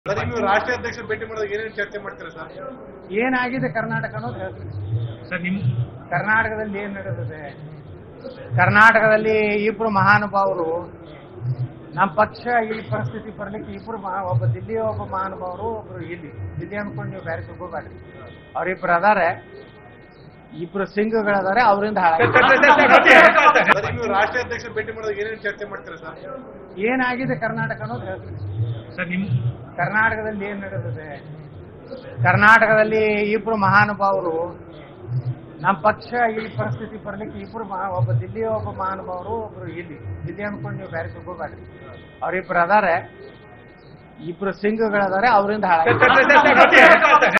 sir ನೀವು ರಾಷ್ಟ್ರೀಯ ಅಧ್ಯಕ್ಷರು ಭೇಟಿ ಮಾಡಿದಾಗ ಏನೇನು ಚರ್ಚೆ ಮಾಡ್ತೀರಾ ಸರ್ ಏನಾಗಿದೆ ಕರ್ನಾಟಕ ಅನ್ನೋದು ಹೇಳ್ತೀನಿ ಸರ್ ನಿಮ್ ಕರ್ನಾಟಕದಲ್ಲಿ ಏನ್ ನಡೆದಿದೆ ಕರ್ನಾಟಕದಲ್ಲಿ ಇಬ್ರು ಮಹಾನುಭಾವರು ನಮ್ಮ ಪಕ್ಷ ಈ ಪರಿಸ್ಥಿತಿ ಬರ್ಲಿಕ್ಕೆ ಇಬ್ರು ಮಹಾ ಒಬ್ಬ ದಿಲ್ಲಿ ಒಬ್ಬ ಮಹಾನುಭಾವರು ಒಬ್ರು ಇಲ್ಲಿ ದಿಲ್ಲಿ ಅನ್ಕೊಂಡು ನೀವು ಬೇರೆ ತಿಳ್ಕೊಬೇಡ್ರಿ ಅವ್ರಿಬ್ರು ಅದಾರೆ ಇಬ್ರು ಸಿಂಗ್ಗಳದಾರೆ ಅವರಿಂದ ಹಾಳಾಗಿದೆ ಸರ್ ನೀವು ರಾಷ್ಟ್ರೀಯ ಅಧ್ಯಕ್ಷರು ಭೇಟಿ ಮಾಡಿದಾಗ ಏನೇನು ಚರ್ಚೆ ಮಾಡ್ತೀರಾ ಸರ್ ಏನಾಗಿದೆ ಕರ್ನಾಟಕ ಅನ್ನೋದು ಹೇಳ್ತೀನಿ ಸರ್ ನಿಮ್ ಕರ್ನಾಟಕದಲ್ಲಿ ಏನ್ ನಡೆದಿದೆ ಕರ್ನಾಟಕದಲ್ಲಿ ಇಬ್ರು ಮಹಾನುಭಾವರು ನಮ್ಮ ಪಕ್ಷ ಈ ಪರಿಸ್ಥಿತಿ ಬರ್ಲಿಕ್ಕೆ ಇಬ್ರು ಮಹಾ ಒಬ್ಬ ದಿಲ್ಲಿ ಒಬ್ಬ ಮಹಾನುಭಾವರು ಒಬ್ರು ಇಲ್ಲಿ ದಿಲ್ಲಿ ಅನ್ಕೊಂಡು ನೀವು ಬೇರೆ ತಿಳ್ಕೊಬೇಡ್ರಿ ಅವ್ರಿಬ್ರು ಅದಾರೆ ಇಬ್ರು ಸಿಂಗ್ಗಳದಾರೆ ಅವರಿಂದ ಹಾಳಾಗಿದೆ